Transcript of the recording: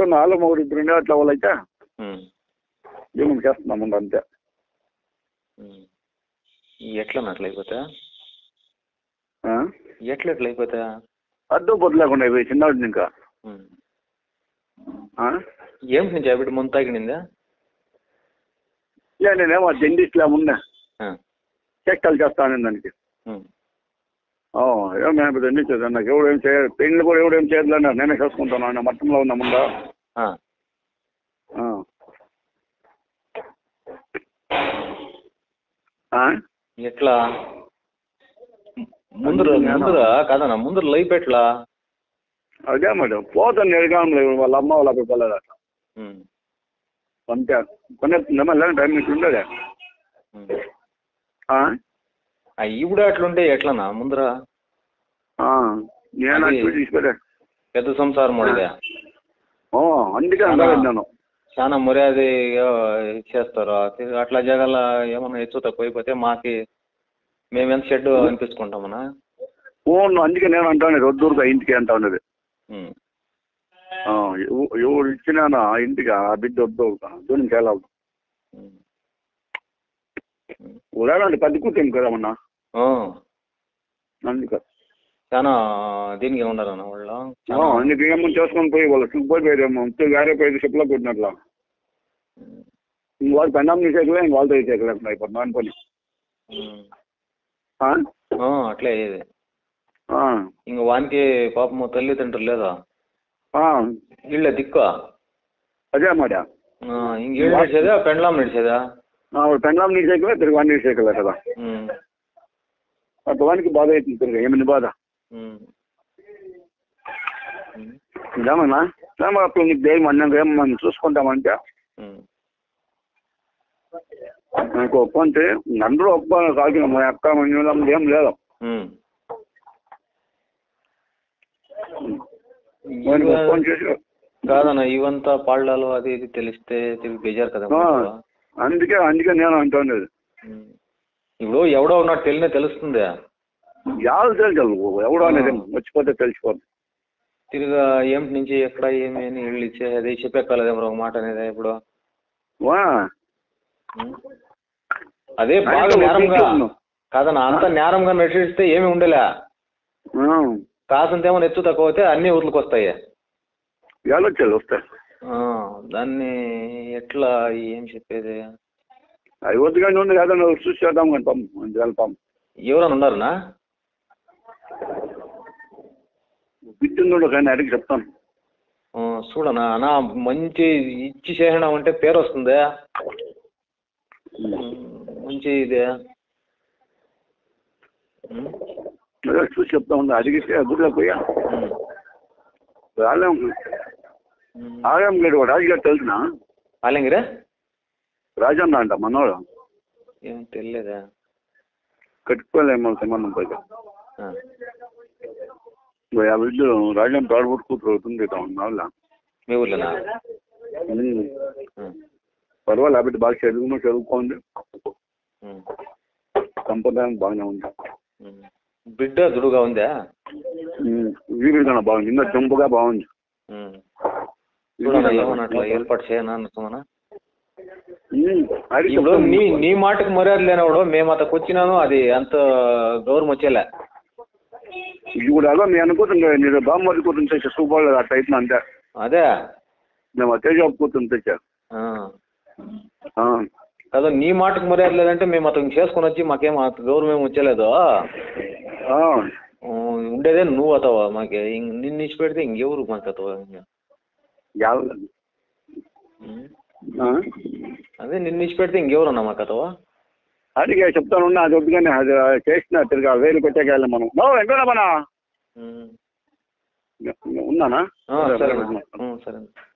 ఎవరో నాలుగు మూడు ఇద్దరు ఉండే అట్లా వాళ్ళైతే ఉమ్, ఏమని చేస్తున్నాం ముందు అంతే ఉమ్. ఎట్లా అట్లా అయిపోతా ఆ? ఎట్లా ఎట్లా అయిపోతా అడ్డు పొద్దు లేకుండా అయిపోయి చిన్నవాడిని ఇంకా ఉమ్. ఆ? ఏమిటి నుంచి బిడ్డ ముందు తాగినిందా లే నేనేమో జెండిస్ట్లా ఉన్నా ఆ, చెక్కలు చేస్తాను దానికి ఉమ్, ఏం ఇప్పుడు ఎన్ని చేద్దాం నాకు ఎవడేం చేయ పెళ్ళి కూడా ఎవడేం చేయట్లే అన్నారు నేనే చేసుకుంటాను ఆయన మట్టంలో ఉన్నా ముందా ఆ, ఆ. ఆ? ఎట్లా ముందర ముందర కాదన్నా ముందర లైఫ్ ఎట్లా అదే మేడం పోతాను ఎడగాం లేదు వాళ్ళ అమ్మ వాళ్ళ అబ్బాయి పిల్లలు అట్లా ఉమ్, అంతే కొనేస్తుందా మళ్ళీ టైం ఇట్లా ఉండేది ఉమ్. ఆ? ఆ ఈవిడ అట్లుంటే ఎట్లనా ముందర ఆ. నేను అది- అటు తీసుకెళ్ళా పెద్ద సంసారం అడిగా ఓ, అందుకే చాలా- అంటాను నేను చాలా మర్యాదగా చేస్తారు తిరిగి అట్లా జగల ఏమన్నా హెచ్చు తక్కువ అయిపోతే మాకి మేము ఎంత షెడ్ అనిపించుకుంటామన్నా ఫోన్ అందుకే నేను అంటాను వద్దూరుగా ఇంటికి అంటా ఉన్నది ఉమ్, ఆ, ఎవ- ఎవరు ఇచ్చినానా ఆ ఇంటికి ఆ బిడ్డ వద్దు దూరం చేయాలి ఉమ్. ఉదాహరణ పెద్ద కూర్చొని కదమ్మన్నా ఆ, అందుకే చాలా దీనికి ఉండరన్న వాళ్ళు ఆ, చాలా అందుకే ఏమో చేసుకొని పోయి వాళ్ళు పోయిపోయారేమో గారే పోయి చెప్పులో పెట్టినట్లా ఇంక వాళ్ళు పెండాం తీసేకలే ఇంక వాళ్ళతో తీసేకలే అయిపోతుంది దాని పని ఉమ్. ఆ? ఆ, అట్లే అయ్యేది ఆ, ఇంక వానికి పాపము తల్లిదండ్రులు లేదా ఆ, వీళ్ళే దిక్కు అదే మాట ఆ, ఇంక ఏడు నడిచేదా పెండ్లాం నడిచేదా వాళ్ళు పెండాం తీసేకలే తిరిగి వాడిని తీసేకలే కదా ఉమ్, అటు వానికి బాధ అవుతుంది తిరిగి ఏమని బాధ ఉమ్. ఉమ్, ఇదేమన్నా ఏమో అప్పుడు నీకు దైవం అన్నాక ఏమో మనం చూసుకుంటామంటే ఉమ్. నాకు ఒప్పు అంటే అందరూ ఒప్ప కాదు మా అక్క మన ఏం లేదు ఉమ్. వానికి ఇవ- ఒప్పని చేసి కాదన్న ఇవంతా పాళ్ళలో అది ఇది తెలిస్తే తిరిగి బేజారు కదా ఆ, మనకు. అందుకే అందుకే నేను అంటున్నది ఉమ్. ఇప్పుడు ఎవడో ఉన్నట్టు తెలినే తెలుస్తుంది ఎవరు తెలుసు ఎవడో అనేది వచ్చిపోతే తెలిసిపోతుంది తిరిగా ఏమిటి నుంచి ఎక్కడ ఏమి అని వీళ్ళు ఇచ్చే అది చెప్పేక్కలేదే మరి ఒక మాట అనేది ఇప్పుడు వా ఉమ్. అదే బాగా ఆయనతో నేరంగా ఒప్పించుకున్నాం. కాదన్న అంత నేరంగా నటిస్తే ఏమి ఉండలే ఆ, కాసంతేమో ఎత్తు తక్కువ అయితే అన్నీ వదులుకొస్తాయి వెళ్ళొచ్చారు వస్తాయి ఆ, దాన్ని ఎట్లా ఏం చెప్పేది అవి వద్దు కానీ ఉంది కదా నువ్వు చూసి చేద్దాం కానీ పంపు వెళ్తాం ఎవరైనా ఉన్నారనా బిడ్డ కానీ అడిగి చెప్తాను ఆ, చూడనా అన్నా మంచి ఇచ్చి చేసినాం అంటే పేరు వస్తుంది ఉమ్, మంచి ఇది ఉమ్, అదే చూసి చెప్తా ఉంది అడిగితే గుడిలో పోయా ఉమ్, రాలేం ఉమ్. ఆగం లేడు వాడు రాజుగారు తెలిసిన ఆలంగిరే రాజన్న అంట మనోడు ఏం తెలియదా కట్టుకోలేము సంబంధం పోయి ఆ, ఆ బిడ్డ రాజన్న తాడుబుట్టు కూతురు అవుతుంది వాళ్ళ మీ ఊర్లోనా ఉమ్. ఆ, పర్వాలేదు ఆ బిడ్డ బాగా చదువుకుని చదువుకోండి ఉమ్, సంప్రదాయం బాగానే ఉంది ఉమ్. బిడ్డ దుడుగా ఉందా వీరు కన్నా బాగుంది ఇంకా జంపుగా బాగుంది ఉమ్. చూడనా ఏమన్నా అట్లా ఏర్పాటు చేయనా అనుకోమనా ఉమ్, అడిగి ఇప్పుడు చెప్తాను. నీ నీ మాటకు మర్యాద లేనప్పుడు మేము అతకు వచ్చినాను అది అంత గౌరవం వచ్చేలే ఇప్పుడు అలా నేను అనుకుంటుంది మీరు బామ్మది కూతురు తెచ్చా సూపర్ అట్లా అయితే అంతే అదే మేము తేజ కూతురు తెచ్చా ఆ. ఆ. కదా నీ మాటకు మర్యాద లేదంటే మేము అతను చేసుకొని వచ్చి మాకేం అంత గౌరవం ఏమి వచ్చేలేదు ఆ. ఆ, ఉండేదే నువ్వు అతవా మాకి ఇంక నిన్ను ఇచ్చి పెడితే ఇంకెవరు మాకు అతవా ఇంకా యావ- ఉమ్. ఆ? అదే నిన్ను ఇచ్చి పెడితే ఇంకెవరన్నా మాకు అతవా అడిగే చెప్తాను ఉన్నా అది వద్దుగానే అది చేసిన తిరిగా వేలు పెట్టేకెళ్ళాం మనం నో వెంకటరమణ ఉమ్. ఉన్నానా ఆ, సరేనా ఉమ్, సరే